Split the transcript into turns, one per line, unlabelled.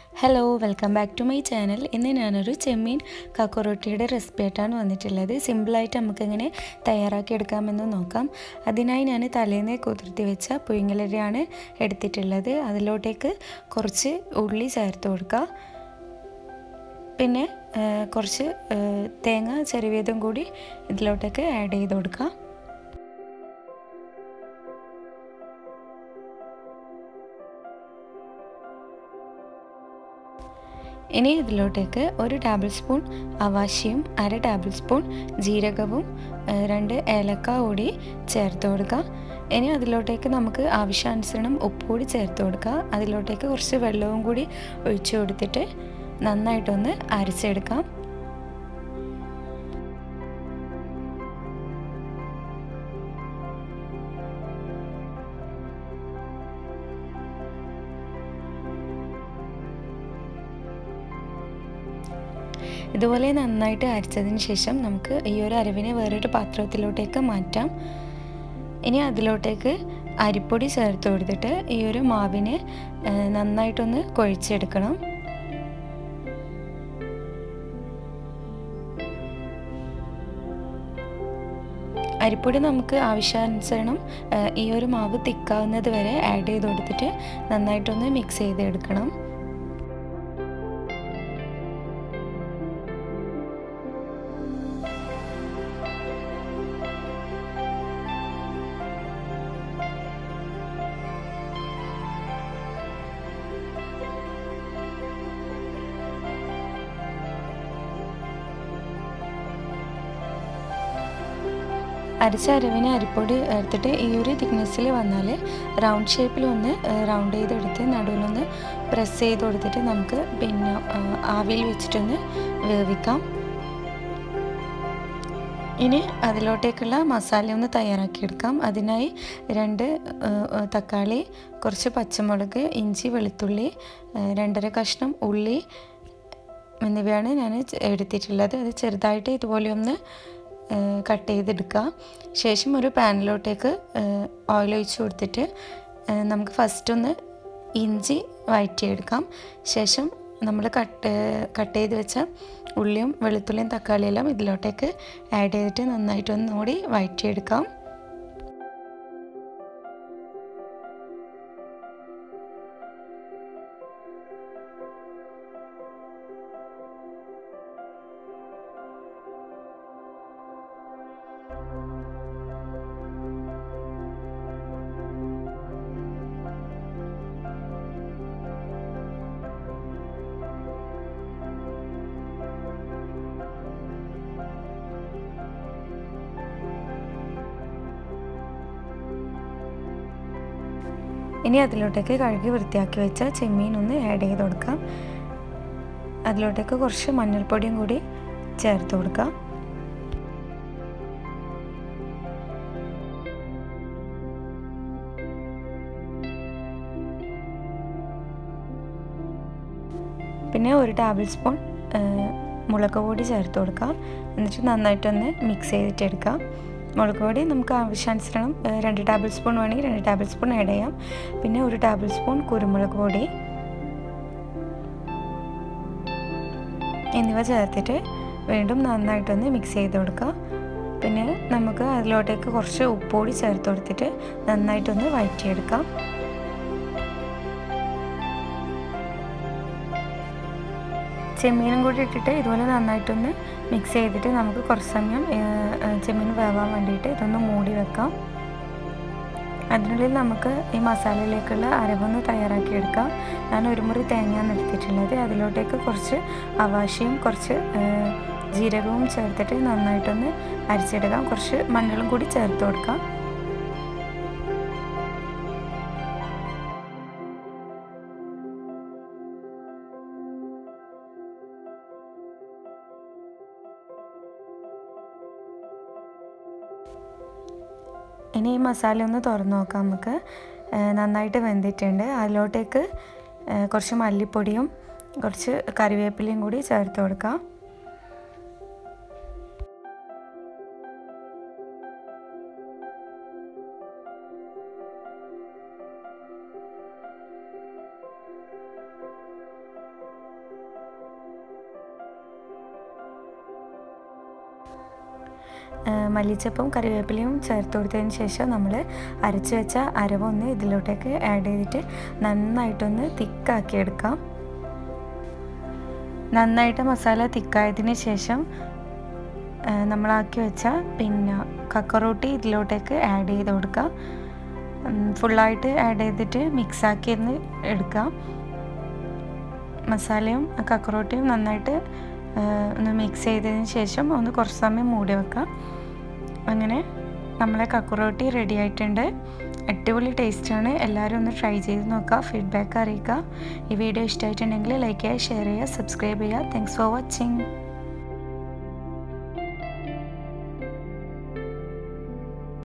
hello welcome back to my channel ഇന്ന് ഞാനൊരു ചെമ്മീൻ കാക്കറോട്ടിയുടെ റെസിപ്പി ആയിട്ടാണ് വന്നിട്ടുള്ളത് സിമ്പിളായിട്ട് നമുക്കെങ്ങനെ തയ്യാറാക്കി എടുക്കാമെന്ന് നോക്കാം അതിനായി ഞാൻ തലേന്ന് കുതിർത്തി വെച്ച പുഴുങ്ങലരിയാണ് എടുത്തിട്ടുള്ളത് അതിലോട്ടേക്ക് കുറച്ച് ഉള്ളി ചേർത്ത് കൊടുക്കുക പിന്നെ കുറച്ച് തേങ്ങ ചെറുവിയതും കൂടി ഇതിലോട്ടേക്ക് ആഡ് ചെയ്ത് കൊടുക്കുക ഇനി ഇതിലോട്ടേക്ക് ഒരു ടേബിൾ സ്പൂൺ അവാശിയും അര ടേബിൾ സ്പൂൺ ജീരകവും രണ്ട് ഏലക്ക കൂടി ചേർത്ത് കൊടുക്കുക ഇനി അതിലോട്ടേക്ക് നമുക്ക് ആവശ്യാനുസരണം ഉപ്പ് കൂടി ചേർത്ത് കൊടുക്കുക അതിലോട്ടേക്ക് കുറച്ച് വെള്ളവും കൂടി ഒഴിച്ചു കൊടുത്തിട്ട് നന്നായിട്ടൊന്ന് അരച്ചെടുക്കാം ഇതുപോലെ നന്നായിട്ട് അരച്ചതിന് ശേഷം നമുക്ക് ഈ ഒരു അരവിനെ വേറൊരു പാത്രത്തിലോട്ടേക്ക് മാറ്റാം ഇനി അതിലോട്ടേക്ക് അരിപ്പൊടി ചേർത്ത് കൊടുത്തിട്ട് ഈ ഒരു മാവിനെ നന്നായിട്ടൊന്ന് കുഴച്ചെടുക്കണം അരിപ്പൊടി നമുക്ക് ആവശ്യാനുസരണം ഈ ഒരു മാവ് തിക്കാവുന്നത് വരെ ആഡ് ചെയ്ത് കൊടുത്തിട്ട് നന്നായിട്ടൊന്ന് മിക്സ് ചെയ്തെടുക്കണം അരച്ച അരവിന് അരിപ്പൊടി എടുത്തിട്ട് ഈ ഒരു തിക്നെസ്സിൽ വന്നാൽ റൗണ്ട് ഷേപ്പിൽ ഒന്ന് റൗണ്ട് ചെയ്തെടുത്ത് നടുവിലൊന്ന് പ്രസ് ചെയ്ത് കൊടുത്തിട്ട് നമുക്ക് പിന്നെ ആവിയിൽ വെച്ചിട്ടൊന്ന് വേവിക്കാം ഇനി അതിലോട്ടേക്കുള്ള മസാല ഒന്ന് തയ്യാറാക്കിയെടുക്കാം അതിനായി രണ്ട് തക്കാളി കുറച്ച് പച്ചമുളക് ഇഞ്ചി വെളുത്തുള്ളി രണ്ടര കഷ്ണം ഉള്ളി എന്നിവയാണ് ഞാൻ എടുത്തിട്ടുള്ളത് അത് ചെറുതായിട്ട് ഇതുപോലെ ഒന്ന് കട്ട് ചെയ്തെടുക്കുക ശേഷം ഒരു പാനിലോട്ടേക്ക് ഓയിൽ ഒഴിച്ച് കൊടുത്തിട്ട് നമുക്ക് ഫസ്റ്റ് ഒന്ന് ഇഞ്ചി വഴറ്റിയെടുക്കാം ശേഷം നമ്മൾ കട്ട് കട്ട് ചെയ്ത് വെച്ച ഉള്ളിയും വെളുത്തുള്ളിയും തക്കാളിയെല്ലാം ഇതിലോട്ടേക്ക് ആഡ് ചെയ്തിട്ട് നന്നായിട്ടൊന്ന് കൂടി വഴറ്റിയെടുക്കാം ഇനി അതിലോട്ടേക്ക് കഴുകി വൃത്തിയാക്കി വെച്ച ചെമ്മീൻ ഒന്ന് ആഡ് ചെയ്ത് കൊടുക്കാം അതിലോട്ടേക്ക് കുറച്ച് മഞ്ഞൾപ്പൊടിയും കൂടി ചേർത്ത് കൊടുക്കാം പിന്നെ ഒരു ടേബിൾ സ്പൂൺ മുളക് പൊടി ചേർത്ത് കൊടുക്കാം എന്നിട്ട് നന്നായിട്ടൊന്ന് മിക്സ് ചെയ്തിട്ട് എടുക്കാം മുളക് പൊടി നമുക്ക് ആവശ്യാനുസരണം രണ്ട് ടേബിൾ സ്പൂൺ വേണമെങ്കിൽ രണ്ട് ടേബിൾ സ്പൂൺ ആഡ് ചെയ്യാം പിന്നെ ഒരു ടേബിൾ സ്പൂൺ കുരുമുളക് പൊടി എന്നിവ ചേർത്തിട്ട് വീണ്ടും നന്നായിട്ടൊന്ന് മിക്സ് ചെയ്ത് കൊടുക്കുക പിന്നെ നമുക്ക് അതിലോട്ടേക്ക് കുറച്ച് ഉപ്പുപൊടി ചേർത്ത് കൊടുത്തിട്ട് നന്നായിട്ടൊന്ന് വഴറ്റിയെടുക്കാം ചെമ്മീനും കൂടി ഇട്ടിട്ട് ഇതുപോലെ നന്നായിട്ടൊന്ന് മിക്സ് ചെയ്തിട്ട് നമുക്ക് കുറച്ച് സമയം ചെമ്മീൻ വേവാൻ വേണ്ടിയിട്ട് ഇതൊന്ന് മൂടി വെക്കാം അതിനുള്ളിൽ നമുക്ക് ഈ മസാലയിലേക്കുള്ള അരവൊന്ന് തയ്യാറാക്കിയെടുക്കാം ഞാൻ ഒരു മുറി തേങ്ങയാണ് എടുത്തിട്ടുള്ളത് അതിലോട്ടേക്ക് കുറച്ച് അവാശിയും കുറച്ച് ജീരകവും ചേർത്തിട്ട് നന്നായിട്ടൊന്ന് അരിച്ചെടുക്കാം കുറച്ച് മഞ്ഞളും കൂടി ചേർത്ത് കൊടുക്കാം ഇനി ഈ മസാല ഒന്ന് തുറന്ന് നോക്കാം നമുക്ക് നന്നായിട്ട് വെന്തിട്ടുണ്ട് അതിലോട്ടേക്ക് കുറച്ച് മല്ലിപ്പൊടിയും കുറച്ച് കറിവേപ്പിലയും കൂടി ചേർത്ത് കൊടുക്കാം മല്ലിച്ചപ്പും കറിവേപ്പിലയും ചേർത്ത് കൊടുത്തതിന് ശേഷം നമ്മൾ അരച്ച് വെച്ച അരവൊന്ന് ഇതിലോട്ടേക്ക് ആഡ് ചെയ്തിട്ട് നന്നായിട്ടൊന്ന് തിക്കാക്കി എടുക്കാം നന്നായിട്ട് മസാല തിക്കായതിന് ശേഷം നമ്മളാക്കി വെച്ച പിന്നെ കക്കറോട്ടി ഇതിലോട്ടേക്ക് ആഡ് ചെയ്ത് കൊടുക്കുക ഫുള്ളായിട്ട് ആഡ് ചെയ്തിട്ട് മിക്സാക്കി ഒന്ന് എടുക്കാം മസാലയും കക്കറോട്ടിയും നന്നായിട്ട് ഒന്ന് മിക്സ് ചെയ്തതിന് ശേഷം ഒന്ന് കുറച്ച് സമയം മൂടി വെക്കാം അങ്ങനെ നമ്മളെ കക്കുറോട്ടി റെഡി ആയിട്ടുണ്ട് അടിപൊളി ടേസ്റ്റാണ് എല്ലാവരും ഒന്ന് ട്രൈ ചെയ്ത് നോക്കുക ഫീഡ്ബാക്ക് അറിയിക്കുക ഈ വീഡിയോ ഇഷ്ടമായിട്ടുണ്ടെങ്കിൽ ലൈക്ക് ചെയ്യുക ഷെയർ ചെയ്യുക സബ്സ്ക്രൈബ് ചെയ്യുക താങ്ക്സ് ഫോർ വാച്ചിങ്